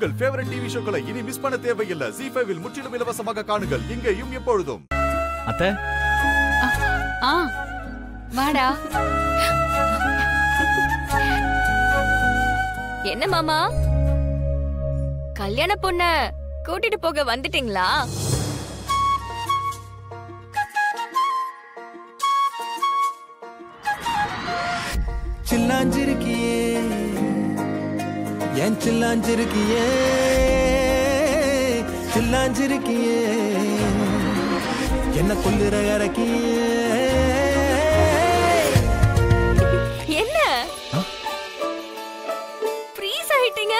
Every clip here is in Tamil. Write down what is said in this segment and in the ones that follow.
உங்கள் ஃபேவரட் டிவி ஷோக்களை இனி மிஸ் பண்ண தேவையில்லை ஜி ஃபைவில் முற்றிலும் இலவசமாக காணுங்கள் இங்கேயும் எப்பொழுதும் அத்தை ஆ வாடா என்ன மாமா கல்யாண பொண்ண கூட்டிட்டு போக வந்துட்டீங்களா சில்லாஞ்சிருக்கியே ஏன் சில்லாஞ்சிருக்கியே சில்லாஞ்சிருக்கியே என்ன கொல்லுற இறக்கியே என்ன ஃப்ரீஸ் ஆயிட்டீங்க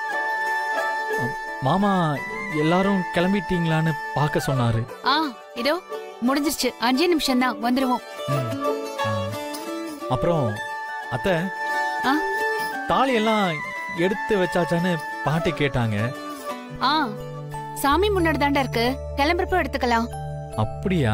மாமா எல்லாரும் கிளம்பிட்டீங்களான்னு பார்க்க சொன்னாரு ஆ இதோ முடிஞ்சிருச்சு அஞ்சே நிமிஷம் தான் வந்துருவோம் ம். ஆ. அப்புறம் அத்தை ஆ தாலி எல்லாம் எடுத்து வச்சாச்சான்னு பாட்டி கேட்டாங்க ஆ சாமி முன்னாடி தாண்டா இருக்கு கிளம்புறப்ப எடுத்துக்கலாம் அப்படியா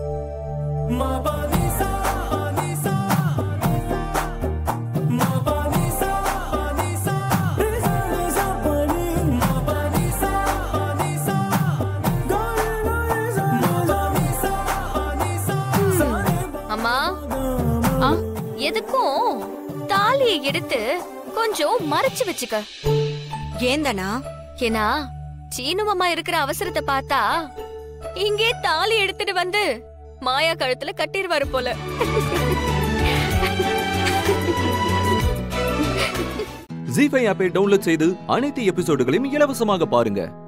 அம்மா ஆ எதுக்கும் தாலியை எடுத்து கொஞ்சம் மறைச்சு வச்சுக்க ஏந்தனா ஏன்னா சீனு மாமா இருக்கிற அவசரத்தை பார்த்தா இங்கே தாலி எடுத்துட்டு வந்து மாயா கழுத்துல கட்டிடுவாரு போல ஜி ஃபைவ் ஆப்பை டவுன்லோட் செய்து அனைத்து எபிசோடுகளையும் இலவசமாக பாருங்க